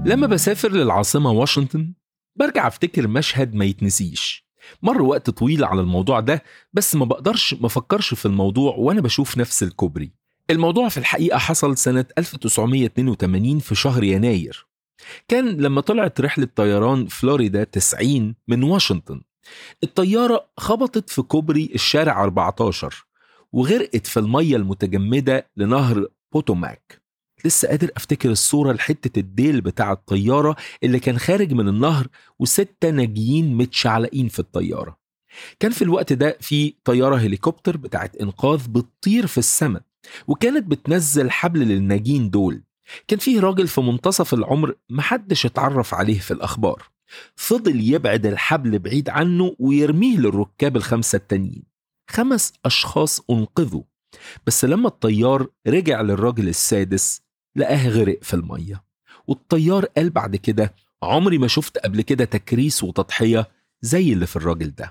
لما بسافر للعاصمة واشنطن برجع افتكر مشهد ما يتنسيش مر وقت طويل على الموضوع ده بس ما بقدرش ما افكرش في الموضوع وانا بشوف نفس الكوبري الموضوع في الحقيقة حصل سنة 1982 في شهر يناير كان لما طلعت رحلة طيران فلوريدا 90 من واشنطن الطيارة خبطت في كوبري الشارع 14 وغرقت في المية المتجمدة لنهر بوتوماك لسه قادر افتكر الصورة لحتة الديل بتاع الطيارة اللي كان خارج من النهر وستة ناجيين متشعلقين في الطيارة كان في الوقت ده في طيارة هليكوبتر بتاعت إنقاذ بتطير في السماء وكانت بتنزل حبل للناجين دول كان فيه راجل في منتصف العمر محدش اتعرف عليه في الأخبار فضل يبعد الحبل بعيد عنه ويرميه للركاب الخمسة التانيين خمس أشخاص أنقذوا بس لما الطيار رجع للراجل السادس لقاه غرق في المية والطيار قال بعد كده عمري ما شفت قبل كده تكريس وتضحية زي اللي في الراجل ده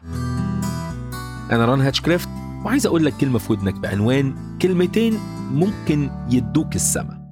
أنا ران هاتشكرافت وعايز أقول لك كلمة في ودنك بعنوان كلمتين ممكن يدوك السما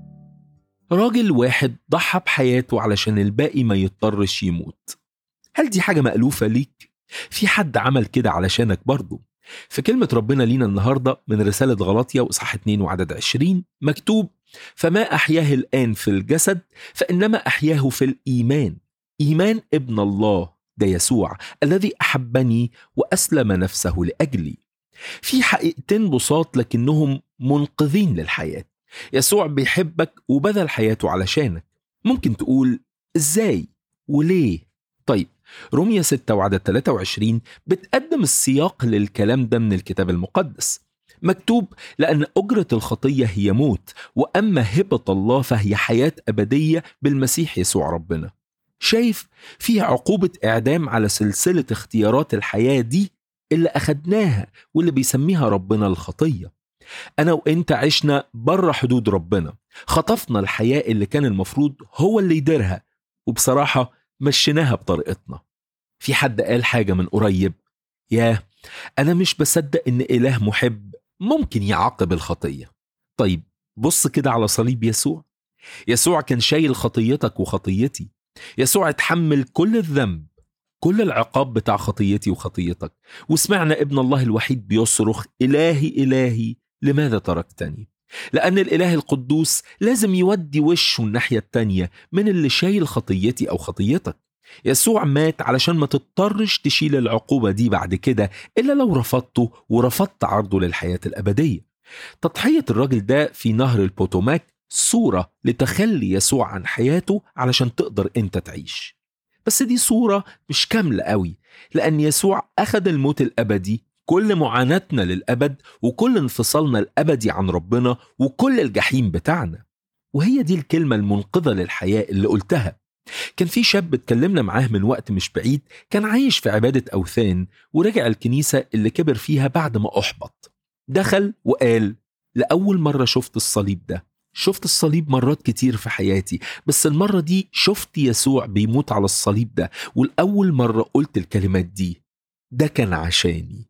راجل واحد ضحى بحياته علشان الباقي ما يضطرش يموت هل دي حاجة مألوفة ليك؟ في حد عمل كده علشانك برضه في كلمة ربنا لينا النهاردة من رسالة غلاطيا وإصحاح 2 وعدد 20 مكتوب فما أحياه الآن في الجسد فإنما أحياه في الإيمان إيمان ابن الله ده يسوع الذي أحبني وأسلم نفسه لأجلي في حقيقتين بساط لكنهم منقذين للحياة يسوع بيحبك وبذل حياته علشانك ممكن تقول إزاي وليه طيب رومية 6 وعدد 23 بتقدم السياق للكلام ده من الكتاب المقدس مكتوب لأن أجرة الخطية هي موت وأما هبة الله فهي حياة أبدية بالمسيح يسوع ربنا شايف فيها عقوبة إعدام على سلسلة اختيارات الحياة دي اللي أخدناها واللي بيسميها ربنا الخطية أنا وإنت عشنا بره حدود ربنا خطفنا الحياة اللي كان المفروض هو اللي يديرها وبصراحة مشيناها بطريقتنا في حد قال حاجة من قريب ياه أنا مش بصدق إن إله محب ممكن يعاقب الخطية طيب بص كده على صليب يسوع يسوع كان شايل خطيتك وخطيتي يسوع اتحمل كل الذنب كل العقاب بتاع خطيتي وخطيتك وسمعنا ابن الله الوحيد بيصرخ إلهي إلهي لماذا تركتني لأن الإله القدوس لازم يودي وشه الناحية التانية من اللي شايل خطيتي أو خطيتك يسوع مات علشان ما تضطرش تشيل العقوبة دي بعد كده إلا لو رفضته ورفضت عرضه للحياة الأبدية تضحية الراجل ده في نهر البوتوماك صورة لتخلي يسوع عن حياته علشان تقدر أنت تعيش بس دي صورة مش كاملة قوي لأن يسوع أخذ الموت الأبدي كل معاناتنا للأبد وكل انفصالنا الأبدي عن ربنا وكل الجحيم بتاعنا وهي دي الكلمة المنقذة للحياة اللي قلتها كان في شاب اتكلمنا معاه من وقت مش بعيد كان عايش في عبادة أوثان ورجع الكنيسة اللي كبر فيها بعد ما أحبط دخل وقال لأول مرة شفت الصليب ده شفت الصليب مرات كتير في حياتي بس المرة دي شفت يسوع بيموت على الصليب ده والأول مرة قلت الكلمات دي ده كان عشاني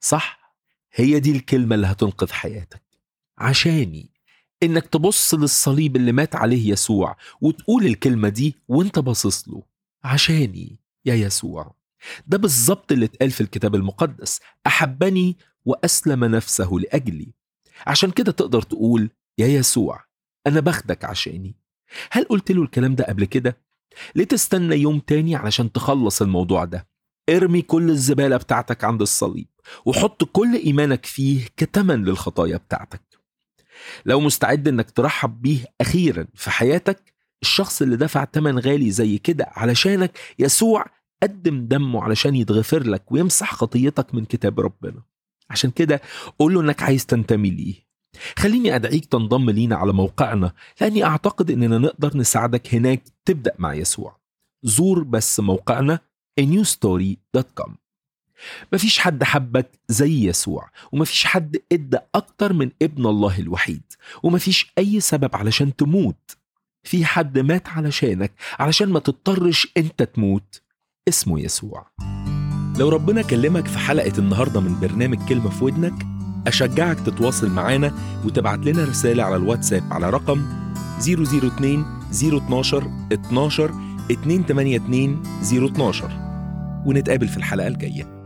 صح هي دي الكلمة اللي هتنقذ حياتك عشاني انك تبص للصليب اللي مات عليه يسوع وتقول الكلمة دي وانت باصص له عشاني يا يسوع ده بالظبط اللي اتقال في الكتاب المقدس أحبني وأسلم نفسه لأجلي عشان كده تقدر تقول يا يسوع أنا باخدك عشاني هل قلت له الكلام ده قبل كده؟ ليه تستنى يوم تاني علشان تخلص الموضوع ده؟ ارمي كل الزبالة بتاعتك عند الصليب وحط كل إيمانك فيه كتمن للخطايا بتاعتك لو مستعد انك ترحب بيه اخيرا في حياتك الشخص اللي دفع تمن غالي زي كده علشانك يسوع قدم دمه علشان يتغفر لك ويمسح خطيتك من كتاب ربنا عشان كده قول له انك عايز تنتمي ليه خليني ادعيك تنضم لينا على موقعنا لاني اعتقد اننا نقدر نساعدك هناك تبدا مع يسوع زور بس موقعنا newstory.com مفيش حد حبك زي يسوع ومفيش حد ادى اكتر من ابن الله الوحيد ومفيش اي سبب علشان تموت في حد مات علشانك علشان ما تضطرش انت تموت اسمه يسوع لو ربنا كلمك في حلقة النهاردة من برنامج كلمة في ودنك أشجعك تتواصل معانا وتبعت لنا رسالة على الواتساب على رقم 002 012 12 282 012 ونتقابل في الحلقة الجاية